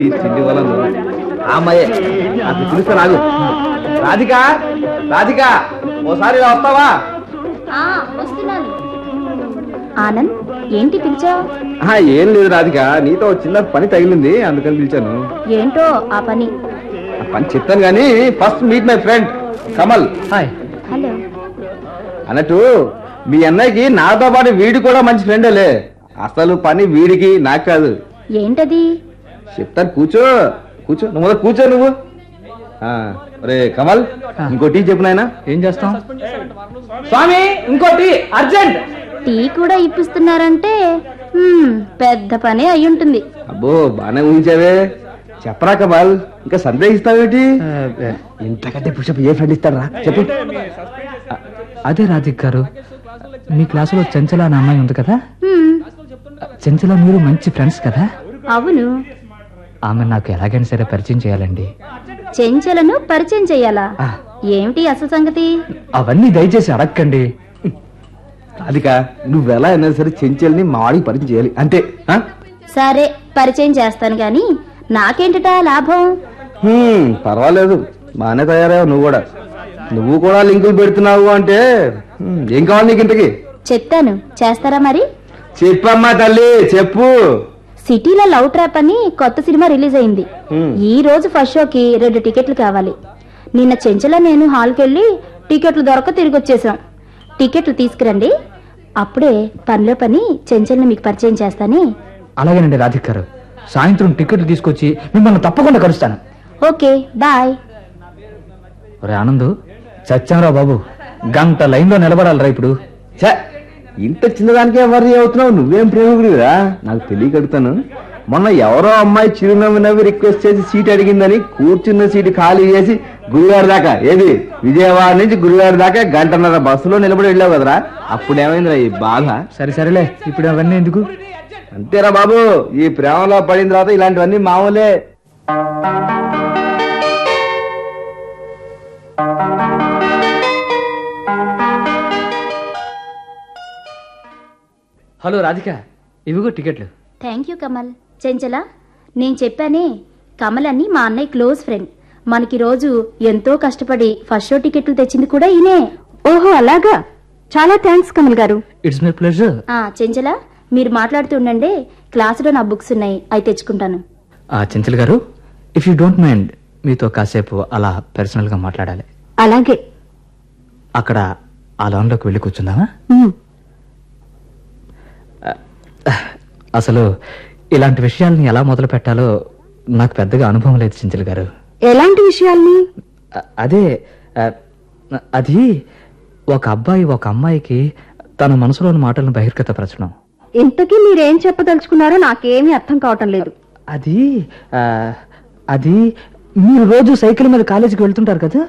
ఈ తిండి వల్ల ఆ అమ్మాయే నాకు పిలుస్తా రాగు రాధిక రాధిక ఓసారి ఇలా వస్తావా ఆ, వస్తున్నాను ఆనంద్ ఏంటి పిలిచావు ఆహా, ఏం లేదు రాధిక నీతో ఒక చిన్న పని తగిలింది అందుకని పిలిచాను ఏంటో ఆ పని ఆ పని చెప్తాను కానీ first meet my friend Kamal hi hello అన్నట్టు మీ అన్నయ్యకి నాతో పాటు వీడి కూడా మంచి ఫ్రెండేలే అసలు పని వీడికి నాకు కాదు ఏంటది చెప్తాను కూర్చో కూర్చో నువ్వు మొదలు కూర్చో నువ్వు ఆ, ఒరే కమల్ ఇంకో టీ చెప్పు నాయనా ఏం చేస్తాం స్వామి ఇంకోటి అర్జెంట్ టీ కూడా ఇప్పిస్తున్నారంటే హ్మ్, పెద్ద పనే అయ్యుంటుంది అబ్బో బానే ఊహించావే చెప్పరా కమల్ ఇంకా సందేహిస్తావేటి ఇంతకంటే పుషప్ ఏ ఫ్రెండ్ ఇస్తారా చెప్పు అదే రాధిక్ గారు మీ క్లాసులో చెంచల అనే అమ్మాయి ఉంది కదా హ్మ్, చెంచల మీరు మంచి ఫ్రెండ్స్ కదా అవును ఆమె నాకు ఎలాగైనా సరే పరిచయం చేయాలండి చెంచలను పరిచయం చెయ్యాలా ఆ. ఏమిటి అసలు సంగతి అవన్నీ దయచేసి అడగండి రాధిక నువ్వెలా అయినా సరే చెంచల్ని మా వాడికి పరిచయం చేయాలి అంతే ఆ? సరే పరిచయం చేస్తాను గాని నాకేంటిట లాభం హ్మ్, పర్వాలేదు బాగానే తయారయ్యావు నువ్వు కూడా నువ్వు కూడా లింకులు పెడుతున్నావు అంటే హ్మ్, ఏం కావాలి నీకు ఇంతకి చెప్తాను చేస్తారా మరి చెప్పమ్మా తల్లి చెప్పు సిటీలో లవ్ ట్రాప్ అని కొత్త సినిమా రిలీజ్ అయింది హ్మ్. ఈ రోజు ఫస్ట్ షోకి రెండు టికెట్లు కావాలి నిన్న చెంచల నేను హాల్కి వెళ్ళి టికెట్లు దొరక తిరిగి వచ్చేసాం టికెట్లు తీసుకురండి అప్పుడే పనిలో పని చెంచల్ని మీకు పరిచయం చేస్తానే అలాగేనండి రాధిక్ గారు సాయంత్రం టికెట్లు తీసుకొచ్చి మిమ్మల్ని తప్పకుండా కలుస్తాను ఓకే బాయ్ ఒరే ఆనందు చచ్చాంరా బాబు గంట లైన్లో నిలబడాలిరా ఇప్పుడు ఛ, ఇంత చిన్నదానికే వర్రీ అవుతున్నావు నువ్వేం ప్రేమికుడివిరా నాకు తెలియక అడుగుతాను మొన్న ఎవరో అమ్మాయి చిరునవ్వు నవ్వి రిక్వెస్ట్ చేసి సీట్ అడిగిందని కూర్చున్న సీటు ఖాళీ చేసి గురుగారి దాకా ఏది విజయవాడ నుంచి గురుగారి దాకా గంటన్నర బస్సులో నిలబడి వెళ్ళావు కదరా అప్పుడు ఏమైందిరా ఈ బాధ సరే సరేలే ఇప్పుడు అవన్నీ ఎందుకు అంతేరా బాబు ఈ ప్రేమలో పడిన తర్వాత ఇలాంటివన్నీ మామూలే హలో రాధిక ఇవిగో టికెట్లు థ్యాంక్ యూ కమల్ చెంచల నేను చెప్పానే కమల్ అని మా అన్నయ్య క్లోజ్ ఫ్రెండ్ మనకి రోజు ఎంతో కష్టపడి ఫస్ట్ షో టికెట్లు తెచ్చింది కూడా ఈయనే ఓహో అలాగా చాలా థ్యాంక్స్ కమల్ గారు ఇట్స్ మై ప్లెజర్ ఆ చెంచల మీరు మాట్లాడుతూ ఉండండి క్లాసులో నా బుక్స్ ఉన్నాయి అవి తెచ్చుకుంటాను చెంచల్ గారు ఇఫ్ యూ డోంట్ మైండ్ మీతో కాసేపు అలా పర్సనల్ గా మాట్లాడాలి అలాగే అక్కడ ఆ లోన్లోకి వెళ్ళి కూర్చుందామా అసలు ఇలాంటి విషయాల్ని ఎలా మొదలు పెట్టాలో నాకు పెద్దగా అనుభవం లేదు చించల్ గారు ఎలాంటి విషయాల్ని అ- అదే అ, అది ఒక అబ్బాయి ఒక అమ్మాయికి తన మనసులోని మాటలను బహిర్గతపరచడం ఇంతకీ మీరేం చెప్పదలుచుకున్నారో నాకేమీ అర్థం కావటం లేదు అది ఆ, అది మీరు రోజు సైకిల్ మీద కాలేజీకి వెళ్తుంటారు కదా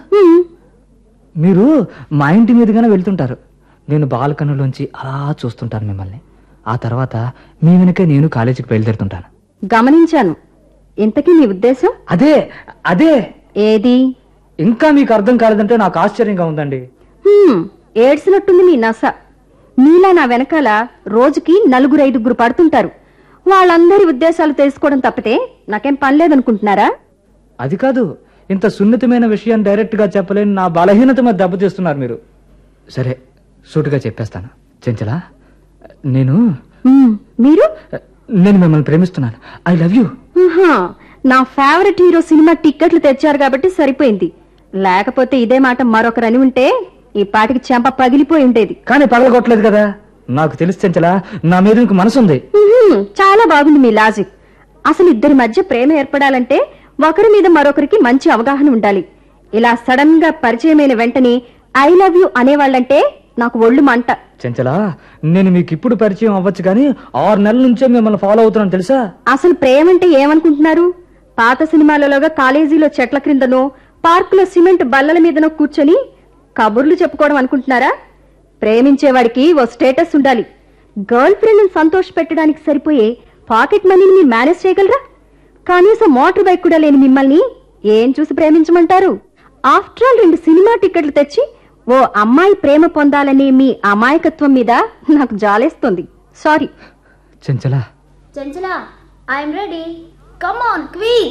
మీరు మా ఇంటి మీదుగానే వెళ్తుంటారు నేను బాల్కనీలోంచి అలా చూస్తుంటాను మిమ్మల్ని ఆ తర్వాత మీ వెనకే నేను కాలేజీకి బయలుదేరుతుంటాను గమనించాను ఇంతకీ మీ ఉద్దేశం అదే అదే ఏది ఇంకా మీకు అర్థం కాలేదంటే నాకు ఆశ్చర్యంగా ఉందండి హ్మ్, ఏడ్చినట్టుంది మీ నస మీలా నా వెనకాల రోజుకి నలుగురు ఐదుగురు పడుతుంటారు వాళ్ళందరి ఉద్దేశాలు తెలుసుకోవడం తప్పితే నాకేం పని లేదనుకుంటున్నారా అది కాదు ఇంత సున్నితమైన విషయం డైరెక్ట్ గా చెప్పలేని నా బలహీనత మీద దెబ్బతీస్తున్నారు మీరు సరే సూటిగా చెప్పేస్తాను చెంచలా నేను హ్మ్, మీరు నేను మిమ్మల్ని ప్రేమిస్తున్నాను ఐ లవ్ యూ ఆహా, నా ఫేవరెట్ హీరో సినిమా టిక్కెట్లు తెచ్చారు కాబట్టి సరిపోయింది లేకపోతే ఇదే మాట మరొకరని ఉంటే ఈ పాటికి చెంప పగిలిపోయి ఉండేది కానీ పగలగొట్టలేదు కదా నాకు తెలిసి చెంచలా నా మీద మీకు మనసు ఉంది ఉహుం, చాలా బాగుంది మీ లాజిక్ అసలు ఇద్దరి మధ్య ప్రేమ ఏర్పడాలంటే ఒకరి మీద మరొకరికి మంచి అవగాహన ఉండాలి ఇలా సడన్ గా పరిచయమైన వెంటనే ఐ లవ్ యు అనేవాళ్ళంటే నాకు ఒళ్ళు మంట చెంచలా నేను మీకు ఇప్పుడు పరిచయం అవ్వచ్చు కానీ ఆరు నెలల నుంచే మిమ్మల్ని ఫాలో అవుతున్నాను తెలుసా అసలు ప్రేమ అంటే ఏమనుకుంటున్నారు పాత సినిమాలలోగా కాలేజీలో చెట్ల క్రిందనో పార్కులో సిమెంట్ బల్లల మీదనో కూర్చొని కబుర్లు చెప్పుకోవడం అనుకుంటున్నారా ప్రేమించేవాడికి ఓ స్టేటస్ ఉండాలి గర్ల్ ఫ్రెండ్ని సంతోష పెట్టడానికి సరిపోయే పాకెట్ మనీని మీరు మేనేజ్ చేయగలరా కనీసం మోటార్ బైక్ కూడా లేని మిమ్మల్ని ఏం చూసి ప్రేమించమంటారు ఆఫ్టర్ ఆల్ రెండు సినిమా టికెట్లు తెచ్చి ఓ అమ్మాయి ప్రేమ పొందాలనే మీ అమాయకత్వం మీద నాకు జాలేస్తుంది sorry Chenchala Chanchala I'm ready Come on, quick!